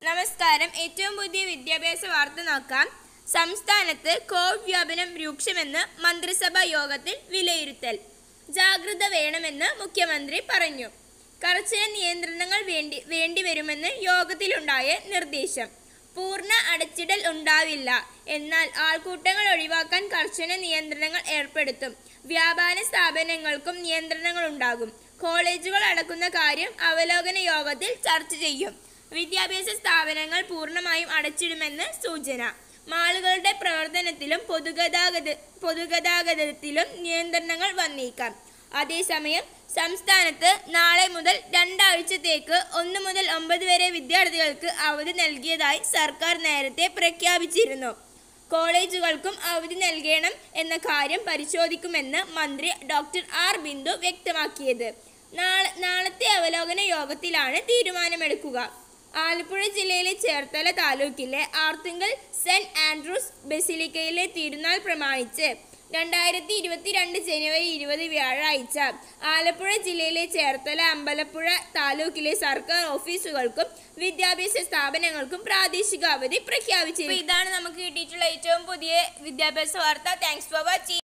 നമസ്കാരം ഏറ്റവും പുതിയ വിദ്യാഭ്യാസ വാർത്ത നോക്കാം സംസ്ഥാനത്ത് കോവിഡ് വ്യാപനം രൂക്ഷമെന്ന് മന്ത്രിസഭാ യോഗത്തിൽ വിലയിരുത്തൽ ജാഗ്രത വേണമെന്ന് മുഖ്യമന്ത്രി പറഞ്ഞു കർശന നിയന്ത്രണങ്ങൾ വേണ്ടി വേണ്ടിവരുമെന്ന് യോഗത്തിലുണ്ടായ നിർദ്ദേശം പൂർണ്ണ അടച്ചിടൽ ഉണ്ടാവില്ല എന്നാൽ ആൾക്കൂട്ടങ്ങൾ ഒഴിവാക്കാൻ കർശന നിയന്ത്രണങ്ങൾ ഏർപ്പെടുത്തും വ്യാപാര സ്ഥാപനങ്ങൾക്കും നിയന്ത്രണങ്ങൾ ഉണ്ടാകും കോളേജുകൾ അടക്കുന്ന കാര്യം അവലോകന യോഗത്തിൽ ചർച്ച ചെയ്യും വിദ്യാഭ്യാസ സ്ഥാപനങ്ങൾ പൂർണ്ണമായും അടച്ചിടുമെന്ന് സൂചന മാളുകളുടെ പ്രവർത്തനത്തിലും പൊതുഗതാഗത പൊതുഗതാഗതത്തിലും നിയന്ത്രണങ്ങൾ വന്നേക്കാം അതേസമയം സംസ്ഥാനത്ത് നാളെ മുതൽ രണ്ടാഴ്ചത്തേക്ക് ഒന്ന് മുതൽ ഒമ്പത് വരെ വിദ്യാർത്ഥികൾക്ക് അവധി നൽകിയതായി സർക്കാർ നേരത്തെ പ്രഖ്യാപിച്ചിരുന്നു കോളേജുകൾക്കും അവധി നൽകണം എന്ന കാര്യം പരിശോധിക്കുമെന്ന് മന്ത്രി ഡോക്ടർ ആർ ബിന്ദു വ്യക്തമാക്കിയത് നാളെ നാളത്തെ അവലോകന യോഗത്തിലാണ് തീരുമാനമെടുക്കുക ആലപ്പുഴ ജില്ലയിലെ ചേർത്തല താലൂക്കിലെ ആർത്തുങ്കൽ സെന്റ് ആൻഡ്രൂസ് ബസിലിക്കയിലെ തിരുനാൾ പ്രമാണിച്ച് രണ്ടായിരത്തി ഇരുപത്തിരണ്ട് ജനുവരി ഇരുപത് വ്യാഴാഴ്ച ആലപ്പുഴ ജില്ലയിലെ ചേർത്തല അമ്പലപ്പുഴ താലൂക്കിലെ സർക്കാർ ഓഫീസുകൾക്കും വിദ്യാഭ്യാസ സ്ഥാപനങ്ങൾക്കും പ്രാദേശിക അവധി പ്രഖ്യാപിച്ചു ഇതാണ് നമുക്ക് കിട്ടിയിട്ടുള്ള ഏറ്റവും പുതിയ വിദ്യാഭ്യാസ വാർത്ത താങ്ക്സ് ഫോർ വാച്ചിങ്